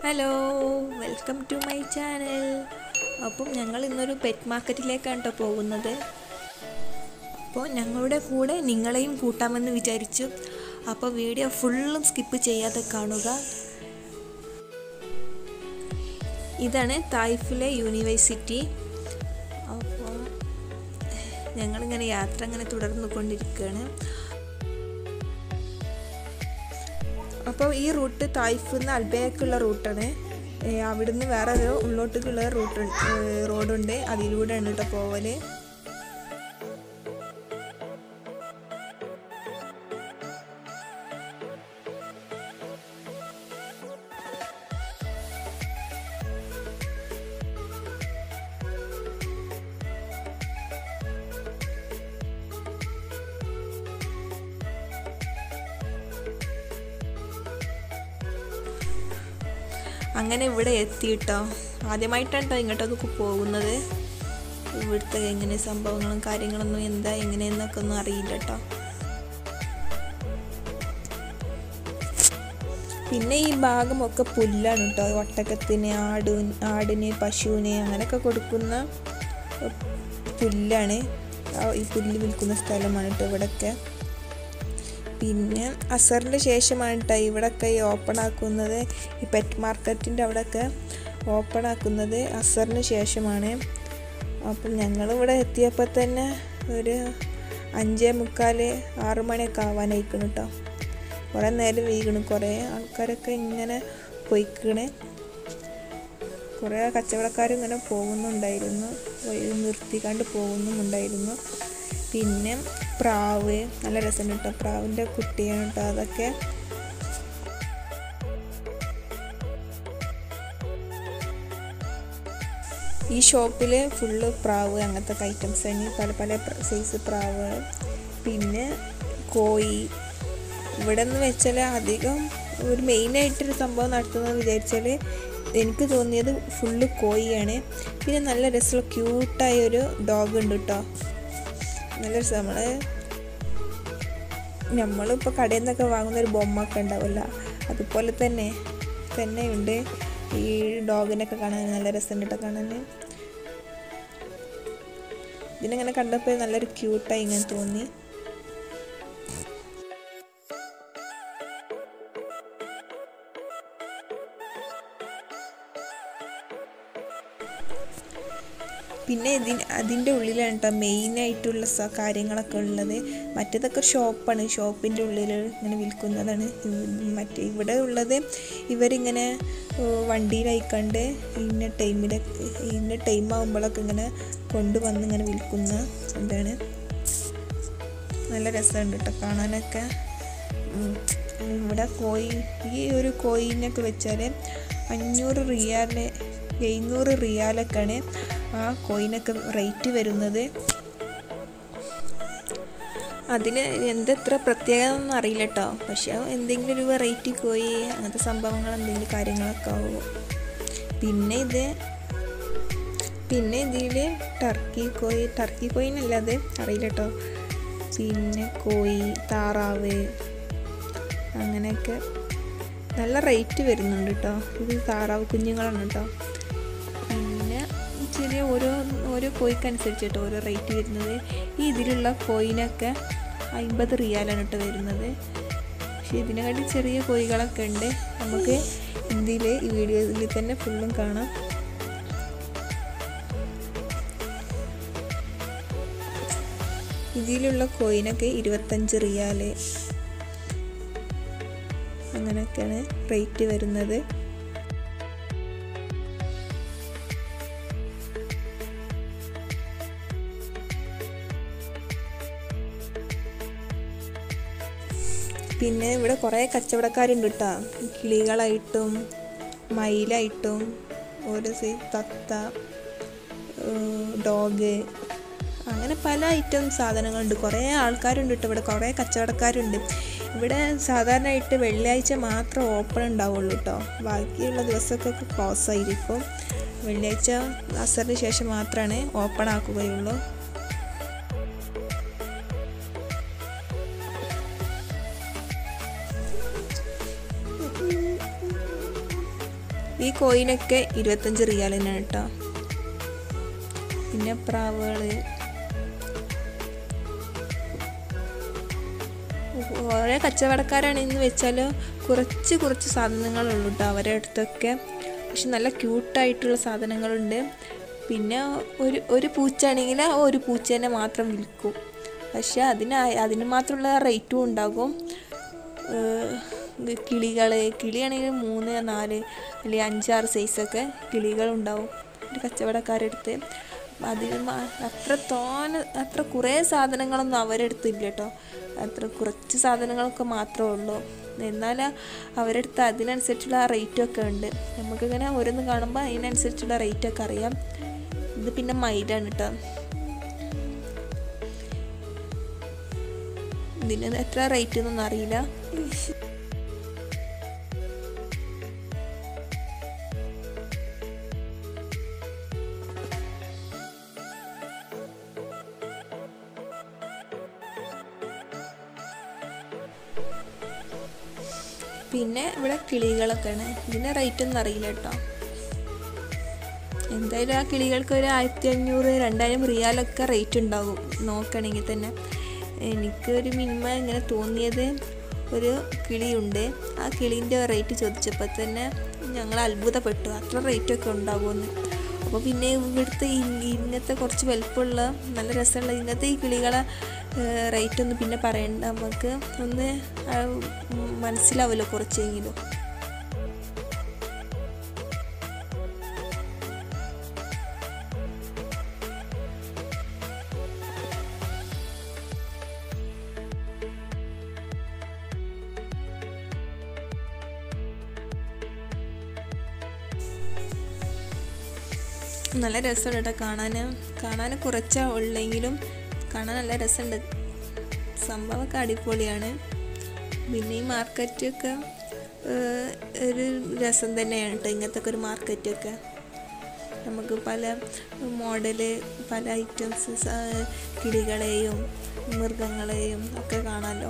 hello welcome to my channel അപ്പം ഞങ്ങൾ ഇന്നൊരു പെറ്റ് മാർക്കറ്റിലേക്കാണ് കേട്ടോ പോകുന്നത് അപ്പോൾ ഞങ്ങളുടെ കൂടെ നിങ്ങളെയും കൂട്ടാമെന്ന് വിചാരിച്ചു അപ്പോൾ വീഡിയോ ഫുള്ളും സ്കിപ്പ് ചെയ്യാതെ കാണുക ഇതാണ് തായ്ഫിലെ യൂണിവേഴ്സിറ്റി അപ്പോൾ ഞങ്ങളിങ്ങനെ യാത്ര ഇങ്ങനെ തുടർന്നു കൊണ്ടിരിക്കുകയാണ് അപ്പോൾ ഈ റൂട്ട് തായ്ഫ് നിന്ന് അൽബേക്കുള്ള റൂട്ടാണ് അവിടുന്ന് വേറെ ഒരു ഉള്ളോട്ടേക്കുള്ള റൂട്ട് റോഡുണ്ട് അതിലൂടെയാണ് കേട്ടോ പോവല് അങ്ങനെ ഇവിടെ എത്തിയിട്ടോ ആദ്യമായിട്ടാണ് കേട്ടോ ഇങ്ങോട്ടൊക്കെ പോകുന്നത് ഇവിടുത്തെ എങ്ങനെ സംഭവങ്ങളും കാര്യങ്ങളൊന്നും എന്താ എങ്ങനെയെന്നൊക്കെ ഒന്നും അറിയില്ല കേട്ടോ പിന്നെ ഈ ഭാഗമൊക്കെ പുല്ലാണ് കേട്ടോ ഒട്ടകത്തിന് ആടു ആടിന് പശുവിന് അങ്ങനെയൊക്കെ കൊടുക്കുന്ന പുല്ലാണ് ഈ പുല്ല് വിൽക്കുന്ന സ്ഥലമാണ് കേട്ടോ ഇവിടെയൊക്കെ പിന്നെ അസറിൻ്റെ ശേഷമാണ് കേട്ടോ ഇവിടെയൊക്കെ ഈ ഓപ്പൺ ആക്കുന്നത് ഈ പെറ്റ് മാർക്കറ്റിൻ്റെ അവിടെയൊക്കെ ഓപ്പൺ ആക്കുന്നത് അസറിന് ശേഷമാണ് അപ്പം ഞങ്ങളിവിടെ എത്തിയപ്പോൾ തന്നെ ഒരു അഞ്ചേ മുക്കാൽ ആറ് മണിയൊക്കെ ആവാനായിക്കണം കേട്ടോ കുറേ നേരം വീകണം കുറേ ആൾക്കാരൊക്കെ ഇങ്ങനെ പൊയ്ക്കണ് കുറേ കച്ചവടക്കാർ ഇങ്ങനെ പോകുന്നുണ്ടായിരുന്നു നിർത്തിക്കാണ്ട് പോകുന്നുമുണ്ടായിരുന്നു പിന്നെ പ്രാവ് നല്ല രസമുണ്ട് കേട്ടോ പ്രാവിൻ്റെ കുട്ടിയാണ് കേട്ടോ അതൊക്കെ ഈ ഷോപ്പിൽ ഫുള്ള് പ്രാവ് അങ്ങനത്തെ ഐറ്റംസ് ആണ് പല പല സൈസ് പ്രാവ് പിന്നെ കോഴി ഇവിടെ നിന്ന് വെച്ചാൽ അധികം ഒരു മെയിനായിട്ടൊരു സംഭവം നടത്തുന്നത് വിചാരിച്ചാൽ എനിക്ക് തോന്നിയത് ഫുള്ള് കോഴിയാണ് പിന്നെ നല്ല രസമുള്ള ക്യൂട്ടായ ഒരു ഡോഗ് ഉണ്ട് കേട്ടോ നല്ല രസം നമ്മൾ നമ്മളിപ്പോൾ കടയിൽ നിന്നൊക്കെ വാങ്ങുന്ന ഒരു ബൊമ്മ ഒക്കെ ഉണ്ടാവില്ല അതുപോലെ തന്നെ തന്നെ ഉണ്ട് ഈ ഡോഗിനൊക്കെ കാണാൻ നല്ല രസമുണ്ട് കേട്ടോ കാണാൻ ഇതിനെങ്ങനെ കണ്ടപ്പോൾ നല്ലൊരു ക്യൂട്ടായി ഇങ്ങനെ തോന്നി പിന്നെ ഇതിന് അതിൻ്റെ ഉള്ളിലാണ് കേട്ടോ മെയിനായിട്ടുള്ള കാര്യങ്ങളൊക്കെ ഉള്ളത് മറ്റേതൊക്കെ ഷോപ്പാണ് ഷോപ്പിൻ്റെ ഉള്ളിൽ ഇങ്ങനെ വിൽക്കുന്നതാണ് മറ്റേ ഇവിടെ ഉള്ളത് ഇവരിങ്ങനെ വണ്ടിയിലായിക്കണ്ട് ഇന്ന ടൈമിൽ ഇന്ന ടൈം ആകുമ്പോഴൊക്കെ ഇങ്ങനെ കൊണ്ടുവന്ന് ഇങ്ങനെ വിൽക്കുന്ന എന്താണ് നല്ല രസമുണ്ട് കേട്ടോ കാണാനൊക്കെ ഇവിടെ കോയി ഈ ഒരു കോയിനൊക്കെ വെച്ചാൽ അഞ്ഞൂറ് റിയാല് എഴുന്നൂറ് റിയാലൊക്കെയാണ് ആ കോയിനൊക്കെ റേറ്റ് വരുന്നത് അതിന് എന്തെത്ര പ്രത്യേകത ഒന്നും അറിയില്ല കേട്ടോ പക്ഷെ എന്തെങ്കിലും ഒരു വെറൈറ്റി കോയി അങ്ങനത്തെ സംഭവങ്ങൾ എന്തെങ്കിലും കാര്യങ്ങളൊക്കെ ആവും പിന്നെ ഇത് പിന്നെ ഇതിൽ ടർക്കി കോയി ടർക്കി കോയിനല്ലാതെ അറിയില്ല കേട്ടോ പിന്നെ കോയി താറാവ് അങ്ങനെയൊക്കെ നല്ല റേറ്റ് വരുന്നുണ്ട് കേട്ടോ ഇത് താറാവ് കുഞ്ഞുങ്ങളാണ് കേട്ടോ പിന്നെ ചെറിയ ഓരോ ഓരോ കോയിക്കനുസരിച്ച് കേട്ടോ ഓരോ റേറ്റ് വരുന്നത് ഈ ഇതിലുള്ള കോയിനൊക്കെ അമ്പത് റിയാലാണ് കേട്ടോ വരുന്നത് പക്ഷേ ഇതിനെക്കാട്ടി ചെറിയ കോഴികളൊക്കെ ഉണ്ട് നമുക്ക് ഇന്ത്യയിൽ ഈ വീഡിയോയിൽ തന്നെ ഫുള്ളും കാണാം ഇതിലുള്ള കോയിനൊക്കെ ഇരുപത്തഞ്ച് റിയാല് അങ്ങനെയൊക്കെയാണ് റേറ്റ് വരുന്നത് പിന്നെ ഇവിടെ കുറേ കച്ചവടക്കാരുണ്ട് കേട്ടോ കിളികളായിട്ടും മയിലായിട്ടും ഓരോ സൈസ് തത്ത ഡോഗ് അങ്ങനെ പല ഐറ്റം സാധനങ്ങളുണ്ട് കുറേ ആൾക്കാരുണ്ട് കേട്ടോ ഇവിടെ കുറേ കച്ചവടക്കാരുണ്ട് ഇവിടെ സാധാരണയായിട്ട് വെള്ളിയാഴ്ച മാത്രം ഓപ്പൺ ഉണ്ടാവുള്ളൂ കേട്ടോ ബാക്കിയുള്ള ദിവസമൊക്കെ ക്ലോസ് ആയിരിക്കും വെള്ളിയാഴ്ച അസറിന് ശേഷം മാത്രമാണ് ഓപ്പൺ ആക്കുകയുള്ളൂ ഈ കോയിനൊക്കെ ഇരുപത്തഞ്ച് റിയാൽ തന്നെയാണ് കേട്ടോ പിന്നെ പ്രാവുകൾ ഓരോ കച്ചവടക്കാരാണെന്ന് വെച്ചാൽ കുറച്ച് കുറച്ച് സാധനങ്ങളുള്ളൂ കേട്ടോ അവരുടെ അടുത്തൊക്കെ പക്ഷെ നല്ല ക്യൂട്ടായിട്ടുള്ള സാധനങ്ങളുണ്ട് പിന്നെ ഒരു ഒരു പൂച്ചയാണെങ്കിൽ ആ ഒരു പൂച്ചേനെ മാത്രം വിൽക്കും പക്ഷെ അതിന് അതിന് മാത്രമുള്ള റേറ്റും ഉണ്ടാകും കിളികൾ കിളിയാണെങ്കിൽ മൂന്ന് നാല് അല്ലെങ്കിൽ അഞ്ചാറ് സൈസൊക്കെ കിളികളുണ്ടാവും ഒരു കച്ചവടക്കാരെടുത്ത് അതിന് അത്ര തോന അത്ര കുറേ സാധനങ്ങളൊന്നും അവരെടുത്തില്ല കേട്ടോ അത്ര കുറച്ച് സാധനങ്ങളൊക്കെ മാത്രമേ ഉള്ളൂ എന്നാൽ അവരെടുത്ത് അതിനനുസരിച്ചുള്ള റേറ്റൊക്കെ ഉണ്ട് നമുക്കിങ്ങനെ ഓരോന്ന് കാണുമ്പോൾ അതിനനുസരിച്ചുള്ള റേറ്റൊക്കെ അറിയാം ഇത് പിന്നെ മൈലാണ് കേട്ടോ ഇതിന് എത്ര റേറ്റ് എന്നൊന്നും അറിയില്ല പിന്നെ ഇവിടെ കിളികളൊക്കെയാണ് ഇതിന് റേറ്റ് ഒന്നും അറിയില്ല കേട്ടോ എന്തായാലും ആ കിളികൾക്ക് ഒരു ആയിരത്തി അഞ്ഞൂറ് രണ്ടായിരം റിയാലൊക്കെ റേറ്റ് ഉണ്ടാകും നോക്കണമെങ്കിൽ തന്നെ എനിക്ക് ഒരു മിനിമം ഇങ്ങനെ തോന്നിയത് ഒരു കിളിയുണ്ട് ആ കിളീൻ്റെ റേറ്റ് ചോദിച്ചപ്പോൾ തന്നെ ഞങ്ങൾ അത്ഭുതപ്പെട്ടു അത്ര റേറ്റൊക്കെ ഉണ്ടാകുമെന്ന് അപ്പോൾ പിന്നെ ഇവിടുത്തെ ഇങ്ങനത്തെ കുറച്ച് വലുപ്പമുള്ള നല്ല രസമുള്ള ഇങ്ങനത്തെ ഈ കിളികളെ റേറ്റ് ഒന്നും പിന്നെ പറയണ്ട നമുക്ക് ഒന്ന് മനസ്സിലാവുമല്ലോ കുറച്ചെങ്കിലും നല്ല രസമുണ്ട് കേട്ടോ കാണാൻ കാണാൻ കുറച്ചാ ഉള്ളെങ്കിലും കാണാൻ നല്ല രസമുണ്ട് സംഭവമൊക്കെ അടിപൊളിയാണ് പിന്നെ ഈ മാർക്കറ്റൊക്കെ ഒരു രസം തന്നെയാണ് കേട്ടോ ഇങ്ങനത്തെ ഒക്കെ ഒരു മാർക്കറ്റൊക്കെ നമുക്ക് പല മോഡല് പല ഐറ്റംസ് കിളികളെയും മൃഗങ്ങളെയും ഒക്കെ കാണാമല്ലോ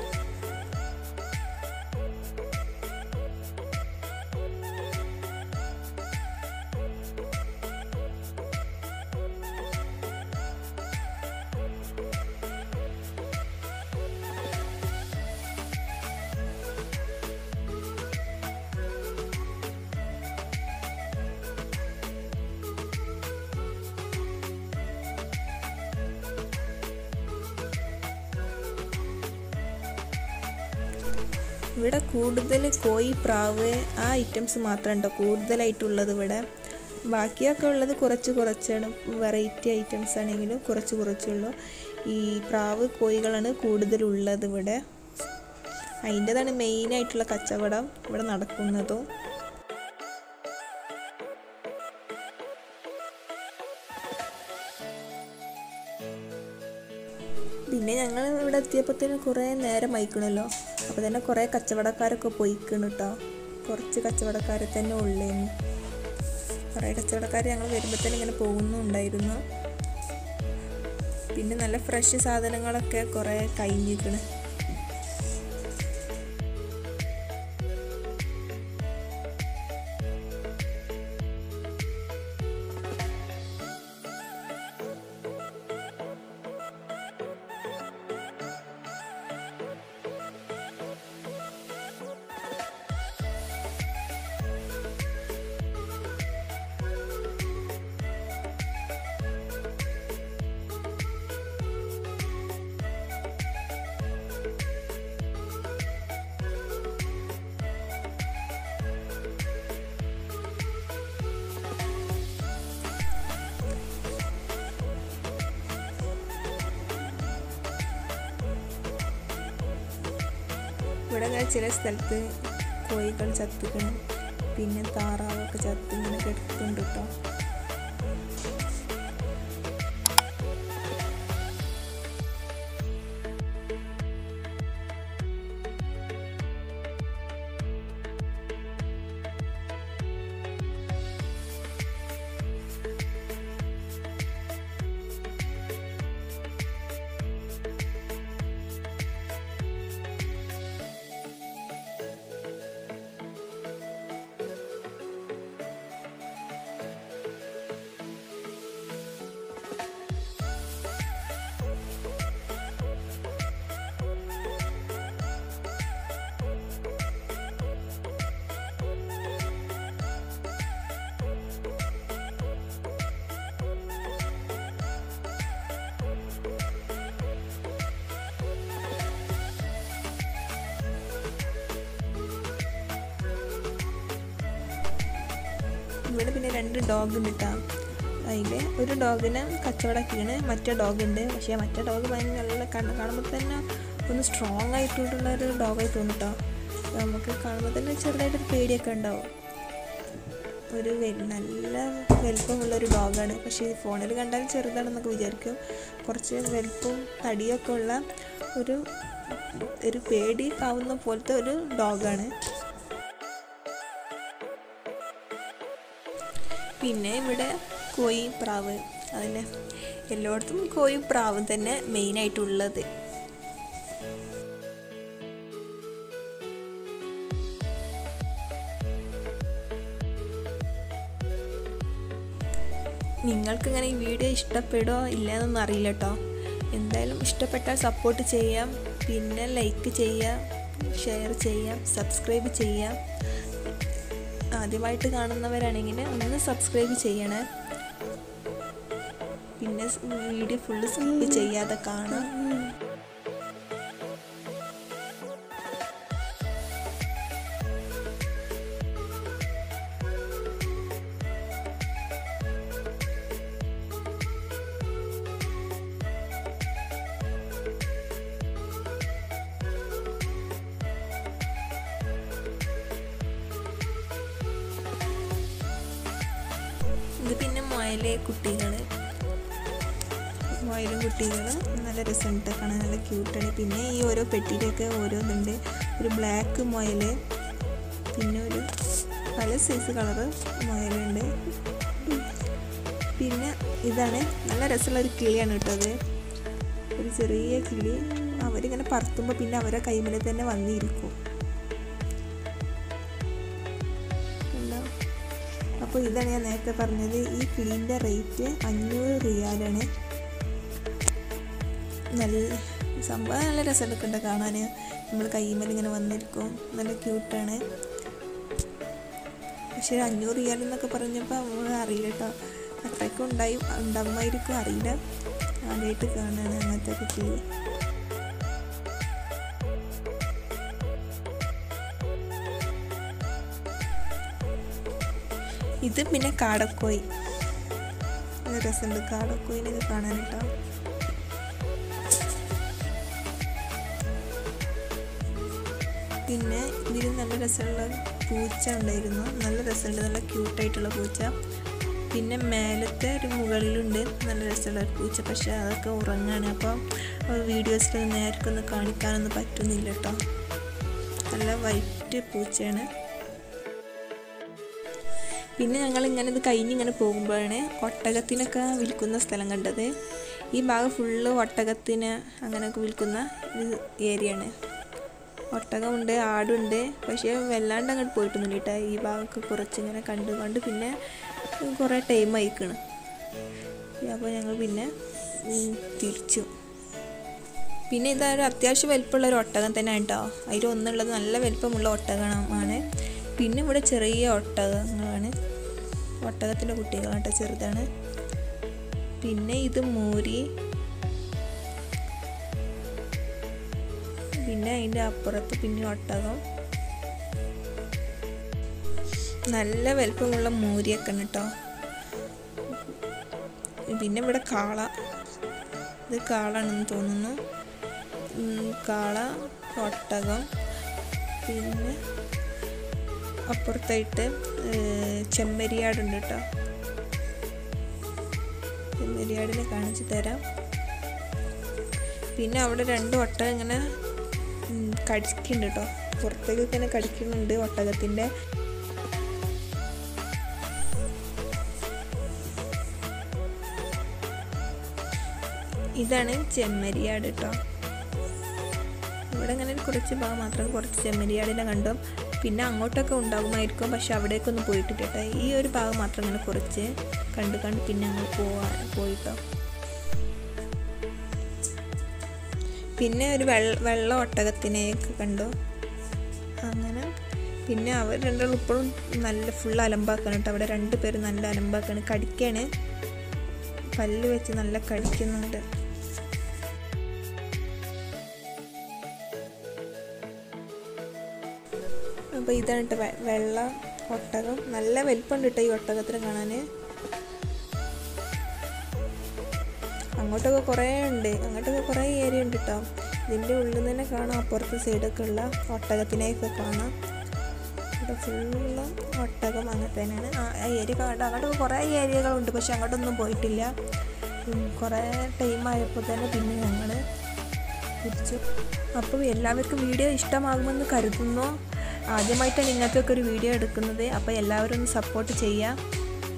ഇവിടെ കൂടുതൽ കോഴി പ്രാവ് ആ ഐറ്റംസ് മാത്രം ഉണ്ടോ കൂടുതലായിട്ടുള്ളത് ഇവിടെ ബാക്കിയൊക്കെ ഉള്ളത് കുറച്ച് കുറച്ചാണ് വെറൈറ്റി ഐറ്റംസ് ആണെങ്കിലും കുറച്ച് കുറച്ചുള്ളൂ ഈ പ്രാവ് കോഴികളാണ് കൂടുതലുള്ളത് ഇവിടെ അതിൻ്റെതാണ് മെയിനായിട്ടുള്ള കച്ചവടം ഇവിടെ നടക്കുന്നതും പിന്നെ ഞങ്ങൾ ഇവിടെ എത്തിയപ്പോഴത്തേന് കുറേ നേരം വൈക്കണല്ലോ അപ്പോൾ തന്നെ കുറേ കച്ചവടക്കാരൊക്കെ പോയിക്കണം കേട്ടോ കുറച്ച് കച്ചവടക്കാരെ തന്നെ ഉള്ളേന്ന് കുറേ കച്ചവടക്കാർ ഞങ്ങൾ വരുമ്പോൾ തന്നെ ഇങ്ങനെ പോകുന്നുണ്ടായിരുന്നു പിന്നെ നല്ല ഫ്രഷ് സാധനങ്ങളൊക്കെ കുറേ കഴിഞ്ഞിരിക്കണ് ഇവിടെ ഇങ്ങനെ ചില സ്ഥലത്ത് കോഴികൾ ചത്തുക്കണം പിന്നെ താറാവൊക്കെ ചത്ത് ഇങ്ങനെ കിടക്കുന്നുണ്ട് കേട്ടോ ഇവിടെ പിന്നെ രണ്ട് ഡോഗ് ഉണ്ട് കേട്ടോ അതിൽ ഒരു ഡോഗിനെ കച്ചവടമാക്കിയാണ് മറ്റേ ഡോഗ് ഉണ്ട് പക്ഷേ മറ്റേ ഡോഗ് ഭയങ്കര നല്ല കണ്ണ് കാണുമ്പോൾ തന്നെ ഒന്ന് സ്ട്രോങ് ആയിട്ടുള്ള ഒരു ഡോഗായി തോന്നും കേട്ടോ നമുക്ക് കാണുമ്പോൾ തന്നെ ചെറുതായിട്ടൊരു പേടിയൊക്കെ ഉണ്ടാവും ഒരു വൽ- നല്ല വലിപ്പമുള്ള ഒരു ഡോഗാണ് പക്ഷേ ഫോണിൽ കണ്ടാൽ ചെറുതാണെന്നൊക്കെ വിചാരിക്കും കുറച്ച് വലിപ്പവും തടിയൊക്കെ ഉള്ള ഒരു ഒരു പേടി ആവുന്ന പോലത്തെ ഒരു ഡോഗാണ് പിന്നെ ഇവിടെ കോഴി പ്രാവ് അതിനെ എല്ലായിടത്തും കോഴി പ്രാവും തന്നെ മെയിനായിട്ടുള്ളത് നിങ്ങൾക്ക് ഇങ്ങനെ ഈ വീഡിയോ ഇഷ്ടപ്പെടുമോ ഇല്ലയെന്നൊന്നും അറിയില്ല കേട്ടോ എന്തായാലും ഇഷ്ടപ്പെട്ടാൽ സപ്പോർട്ട് ചെയ്യാം പിന്നെ ലൈക്ക് ചെയ്യാം ഷെയർ ചെയ്യാം സബ്സ്ക്രൈബ് ചെയ്യാം ആദ്യമായിട്ട് കാണുന്നവരാണെങ്കിൽ ഒന്ന് സബ്സ്ക്രൈബ് ചെയ്യണേ പിന്നെ വീഡിയോ ഫുള്ള് സ്കിപ്പ് ചെയ്യാതെ കാണാം ഇത് പിന്നെ മുയലെ കുട്ടികൾ മുയലും കുട്ടികൾ നല്ല രസമുണ്ട് കാണാൻ നല്ല ക്യൂട്ടാണ് പിന്നെ ഈ ഓരോ പെട്ടിയിലൊക്കെ ഓരോന്നുണ്ട് ഒരു ബ്ലാക്ക് മുയൽ പിന്നെ ഒരു പല സൈസ് കളറ് മുയലുണ്ട് പിന്നെ ഇതാണ് നല്ല രസമുള്ള ഒരു കിളിയാണ് കേട്ടോ അത് ഒരു ചെറിയ കിളി അവരിങ്ങനെ പറത്തുമ്പോൾ പിന്നെ അവരെ കൈമേൽ തന്നെ വന്നിരിക്കും കണ്ടോ അപ്പോൾ ഇതാണ് ഞാൻ നേരത്തെ പറഞ്ഞത് ഈ കിളീൻ്റെ റേറ്റ് അഞ്ഞൂറ് റിയാലാണ് നല്ല സംഭവം നല്ല രസമൊക്കെ ഉണ്ട് കാണാൻ നമ്മൾ കൈമേൽ ഇങ്ങനെ വന്നിരിക്കും നല്ല ക്യൂട്ടാണ് പക്ഷേ ഒരു അഞ്ഞൂറ് റിയാൽ എന്നൊക്കെ പറഞ്ഞപ്പോൾ നമ്മൾ അറിയില്ല കേട്ടോ അത്രയ്ക്കും ഉണ്ടായി ഉണ്ടാകുമായിരിക്കും അറിയില്ല ആദ്യമായിട്ട് കാണാണ് അങ്ങനത്തെ ഒക്കെ കിളി ഇത് പിന്നെ കാടക്കോയി നല്ല രസമുണ്ട് കാടക്കോയിനൊക്കെ കാണാൻ കേട്ടോ പിന്നെ ഇതിൽ നല്ല രസമുള്ള പൂച്ച ഉണ്ടായിരുന്നു നല്ല രസമുണ്ട് നല്ല ക്യൂട്ടായിട്ടുള്ള പൂച്ച പിന്നെ മേലത്തെ ഒരു മുകളിലുണ്ട് നല്ല രസമുള്ള ഒരു പൂച്ച പക്ഷേ അതൊക്കെ ഉറങ്ങാണ് അപ്പോൾ വീഡിയോസിൽ നേരക്കൊന്നും കാണിക്കാനൊന്നും പറ്റുന്നില്ല കേട്ടോ നല്ല വൈറ്റ് പൂച്ചയാണ് പിന്നെ ഞങ്ങൾ ഇങ്ങനെ ഇത് കഴിഞ്ഞിങ്ങനെ പോകുമ്പോഴാണ് ഒട്ടകത്തിനൊക്കെ വിൽക്കുന്ന സ്ഥലം കണ്ടത് ഈ ഭാഗം ഫുള്ള് ഒട്ടകത്തിന് അങ്ങനെയൊക്കെ വിൽക്കുന്ന ഏരിയയാണ് ഒട്ടകമുണ്ട് ആടുണ്ട് പക്ഷേ വല്ലാണ്ട് അങ്ങോട്ട് പോയിട്ടൊന്നുമില്ല കേട്ടോ ഈ ഭാഗമൊക്കെ കുറച്ചിങ്ങനെ കണ്ട് കണ്ട് പിന്നെ കുറേ ടൈം ആയിക്കണ് അപ്പോൾ ഞങ്ങൾ പിന്നെ ഉം, തിരിച്ചു പിന്നെ ഇതൊരു അത്യാവശ്യം വലിപ്പമുള്ള ഒരു ഒട്ടകം തന്നെ കേട്ടോ അതിൽ ഒന്നുള്ളത് നല്ല വലിപ്പമുള്ള ഒട്ടകമാണ് പിന്നെ ഇവിടെ ചെറിയ ഒട്ടകങ്ങളാണ് ഒട്ടകത്തിൻ്റെ കുട്ടികളാണ് കേട്ടോ ചെറുതാണ് പിന്നെ ഇത് മൂരി പിന്നെ അതിൻ്റെ അപ്പുറത്ത് പിന്നെ ഒട്ടകം നല്ല വലിപ്പമുള്ള മൂരിയൊക്കെ ഉണ്ട് കേട്ടോ പിന്നെ ഇവിടെ കാള ഇത് കാളാണെന്ന് തോന്നുന്നു ഉം, കാള ഒട്ടകം പിന്നെ അപ്പുറത്തായിട്ട് ഏഹ്, ചെമ്മരിയാടുണ്ട് കേട്ടോ ചെമ്മരിയാടിനെ കാണിച്ചു തരാം പിന്നെ അവിടെ രണ്ട് ഒട്ടകം ഇങ്ങനെ ഉം, കടിക്കുന്നുണ്ട് കേട്ടോ പുറത്തേക്ക് ഇങ്ങനെ കടിക്കുന്നുണ്ട് ഒട്ടകത്തിൻ്റെ ഇതാണ് ചെമ്മരിയാട് കേട്ടോ ഇവിടെ അങ്ങനെ കുറച്ച് ഭാഗം മാത്രം കുറച്ച് ചെമ്മരിയാടിനെ കണ്ടു പിന്നെ അങ്ങോട്ടൊക്കെ ഉണ്ടാകുമായിരിക്കും പക്ഷെ അവിടേക്കൊന്നും പോയിട്ടില്ല കേട്ടോ ഈ ഒരു ഭാഗം മാത്രം ഇങ്ങനെ കുറച്ച് കണ്ട് കണ്ട് പിന്നെ അങ്ങ് പോവാ പോയിട്ടോ പിന്നെ ഒരു വെള്ള വെള്ള ഒട്ടകത്തിനെയൊക്കെ കണ്ടു അങ്ങനെ പിന്നെ അവർ രണ്ടാളും ഇപ്പോഴും നല്ല ഫുൾ അലമ്പാക്കാണ് കേട്ടോ അവിടെ രണ്ട് പേര് നല്ല അലമ്പാക്കാണ് കടിക്കാണ് പല്ല് വെച്ച് നല്ല കടിക്കുന്നുണ്ട് അപ്പോൾ ഇതാണ് കേട്ടോ വെ- വെള്ള ഒട്ടകം നല്ല വലിപ്പമുണ്ട് കേട്ടോ ഈ ഒട്ടകത്തിന് കാണാൻ അങ്ങോട്ടൊക്കെ കുറേ ഉണ്ട് അങ്ങോട്ടൊക്കെ കുറേ ഏരിയ ഉണ്ട് കേട്ടോ ഇതിൻ്റെ ഉള്ളിൽ നിന്ന് തന്നെ കാണാം അപ്പുറത്തെ സൈഡൊക്കെ ഉള്ള ഒട്ടകത്തിനെയൊക്കെ കാണാം ഇവിടെ ഫുള്ള് ഒട്ടകം അങ്ങനെ തന്നെയാണ് ആ ഏരിയ കണ്ട അങ്ങോട്ടൊക്കെ കുറേ ഏരിയകളുണ്ട് പക്ഷെ അങ്ങോട്ടൊന്നും പോയിട്ടില്ല ഉം, കുറേ ടൈം ആയപ്പോൾ തന്നെ പിന്നെ ഞങ്ങൾ തിരിച്ചു അപ്പോൾ എല്ലാവർക്കും വീഡിയോ ഇഷ്ടമാകുമെന്ന് കരുതുന്നു ആദ്യമായിട്ടാണ് ഇങ്ങനത്തെയൊക്കെ ഒരു വീഡിയോ എടുക്കുന്നത് അപ്പോൾ എല്ലാവരും ഒന്ന് സപ്പോർട്ട് ചെയ്യുക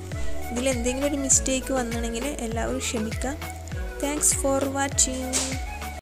ഇതിൽ എന്തെങ്കിലും ഒരു മിസ്റ്റേക്ക് വന്നിട്ടുണ്ടെങ്കിൽ എല്ലാവരും ക്ഷമിക്കാം താങ്ക്സ് ഫോർ വാച്ചിങ്